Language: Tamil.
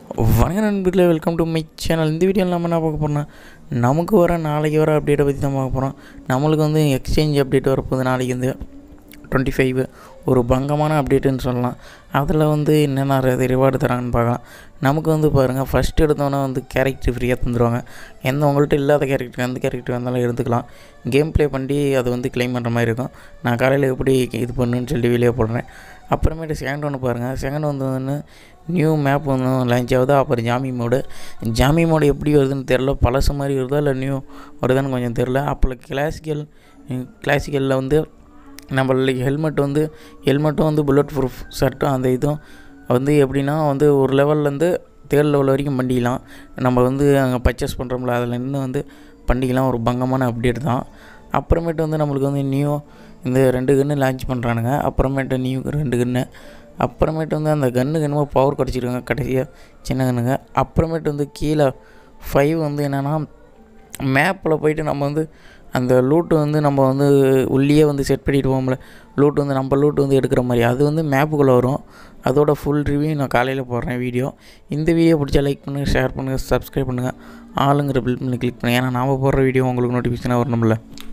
வணக்கம் நண்பர்களே வெல்கம் டு மை சேனல் இந்த வீடியோவில் நம்ம என்ன பார்க்க போகிறோம்னா நமக்கு வர நாளைக்கு வர அப்டேட்டை பற்றி தான் பார்க்க போகிறோம் நம்மளுக்கு வந்து எக்ஸ்சேஞ்ச் அப்டேட் வரப்போகுது நாளைக்கு வந்து டுவெண்ட்டி ஃபைவ் ஒரு பங்கமான அப்டேட்டுன்னு சொல்லலாம் அதில் வந்து என்னென்ன ரிவார்டு தராங்கன்னு பார்க்கலாம் நமக்கு வந்து பாருங்கள் ஃபஸ்ட்டு எடுத்தோன்னே வந்து கேரக்டர் ஃப்ரீயாக தந்துடுவாங்க எந்த உங்கள்கிட்ட இல்லாத கேரக்டர் எந்த கேரக்டர் வந்தாலும் எடுத்துக்கலாம் கேம் ப்ளே பண்ணி அதை வந்து க்ளைம் பண்ணுற மாதிரி இருக்கும் நான் காலையில் எப்படி இது பண்ணுன்னு சொல்லி வெளியே போடுறேன் அப்புறமேட்டு செகண்ட் ஒன்று பாருங்கள் செகண்ட் வந்து வந்து நியூ மேப் வந்து லான்ச் ஆகுது அப்புறம் ஜாமி மோடு ஜாமி மோடு எப்படி வருதுன்னு தெரில பழசு மாதிரி வருதா இல்லை நியூ வருதான்னு கொஞ்சம் தெரில அப்புறம் கிளாசிக்கல் கிளாசிக்கலில் வந்து நம்மளுக்கு ஹெல்மெட் வந்து ஹெல்மெட்டும் வந்து புல்லட் ப்ரூஃப் ஷர்ட்டும் அந்த இதுவும் வந்து எப்படின்னா வந்து ஒரு லெவல்லேருந்து தேர்ட் லெவல் வரைக்கும் பண்ணிக்கலாம் நம்ம வந்து அங்கே பர்ச்சேஸ் பண்ணுறோம்ல அதில் நின்று வந்து பண்ணிக்கலாம் ஒரு பங்கமான அப்டேட் தான் அப்புறமேட்டு வந்து நம்மளுக்கு வந்து நியூ இந்த ரெண்டு கன்று லான்ச் பண்ணுறானுங்க அப்புறமேட்டு நியூ ரெண்டு கன்று அப்புறமேட்டு வந்து அந்த கன்னுக்கு என்னமோ பவர் கிடச்சிருக்காங்க கடைசியாக சின்ன கன்னுங்க அப்புறமேட்டு வந்து கீழே ஃபைவ் வந்து என்னென்னா மேப்பில் போயிட்டு நம்ம வந்து அந்த லூட்டு வந்து நம்ம வந்து உள்ளேயே வந்து செட் பண்ணிட்டு போவோம்ல லூட் வந்து நம்ம லூட் வந்து எடுக்கிற மாதிரி அது வந்து மேப்புக்குள்ளே வரும் அதோட ஃபுல் ரிவ்யூ நான் காலையில் போடுறேன் வீடியோ இந்த வீடியோ பிடிச்சா லைக் பண்ணுங்கள் ஷேர் பண்ணுங்கள் சப்ஸ்கிரைப் பண்ணுங்கள் ஆளுங்கிற பில் பண்ணி கிளிக் பண்ணுங்கள் ஏன்னா நாம் போடுற வீடியோ உங்களுக்கு நோட்டிஃபிகேஷனாக வரணும்ல